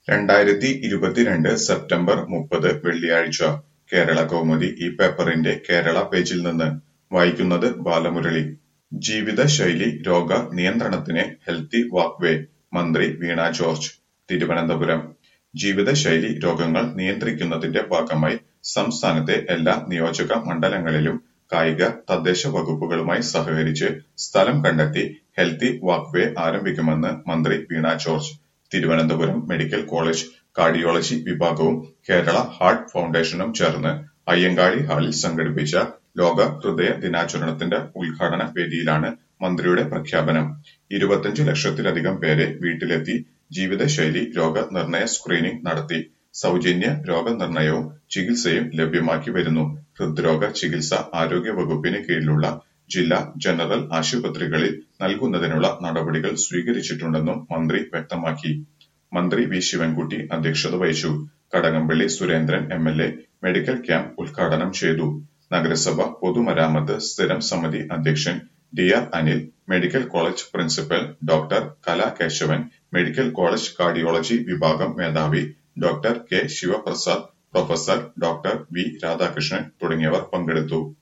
രണ്ടായിരത്തി ഇരുപത്തിരണ്ട് സെപ്റ്റംബർ മുപ്പത് വെള്ളിയാഴ്ച കേരള കൗമുദി ഈ പേപ്പറിന്റെ കേരള പേജിൽ നിന്ന് വായിക്കുന്നത് ബാലമുരളി ജീവിതശൈലി രോഗ നിയന്ത്രണത്തിന് ഹെൽത്തി വാക്ക്വേ മന്ത്രി വീണ ജോർജ് തിരുവനന്തപുരം ജീവിതശൈലി രോഗങ്ങൾ നിയന്ത്രിക്കുന്നതിന്റെ ഭാഗമായി സംസ്ഥാനത്തെ എല്ലാ നിയോജക മണ്ഡലങ്ങളിലും കായിക തദ്ദേശ വകുപ്പുകളുമായി സഹകരിച്ച് സ്ഥലം കണ്ടെത്തി ഹെൽത്തി വാക്ക്വേ ആരംഭിക്കുമെന്ന് മന്ത്രി Veena George Thiruvananthapuram medical college cardiology വിഭാഗവും കേരള ഹാർട്ട് ഫൗണ്ടേഷനും ചേർന്ന് അയ്യങ്കാളി ഹാളിൽ സംഘടിപ്പിച്ച ലോക ഹൃദയ ദിനാചരണത്തിന്റെ ഉദ്ഘാടന വേദിയിലാണ് മന്ത്രിയുടെ പ്രഖ്യാപനം ഇരുപത്തിയഞ്ച് ലക്ഷത്തിലധികം പേരെ വീട്ടിലെത്തി ജീവിതശൈലി രോഗനിർണയ സ്ക്രീനിംഗ് നടത്തി സൗജന്യ രോഗനിർണയവും ചികിത്സയും ലഭ്യമാക്കി വരുന്നു ഹൃദ്രോഗ ചികിത്സ ആരോഗ്യ വകുപ്പിന് കീഴിലുള്ള ജില്ലാ ജനറൽ ആശുപത്രികളിൽ നൽകുന്നതിനുള്ള നടപടികൾ സ്വീകരിച്ചിട്ടുണ്ടെന്നും മന്ത്രി വ്യക്തമാക്കി മന്ത്രി വി ശിവൻകുട്ടി അധ്യക്ഷത വഹിച്ചു Kadakampally Surendran M L A medical camp ഉദ്ഘാടനം ചെയ്തു നഗരസഭ പൊതുമരാമത്ത് സ്ഥിരം സമിതി അധ്യക്ഷൻ D R Anil medical college principal doctor Kala Kesavan medical college cardiology വിഭാഗം മേധാവി doctor K Sivaprasad professor doctor V Radhakrishnan തുടങ്ങിയവർ പങ്കെടുത്തു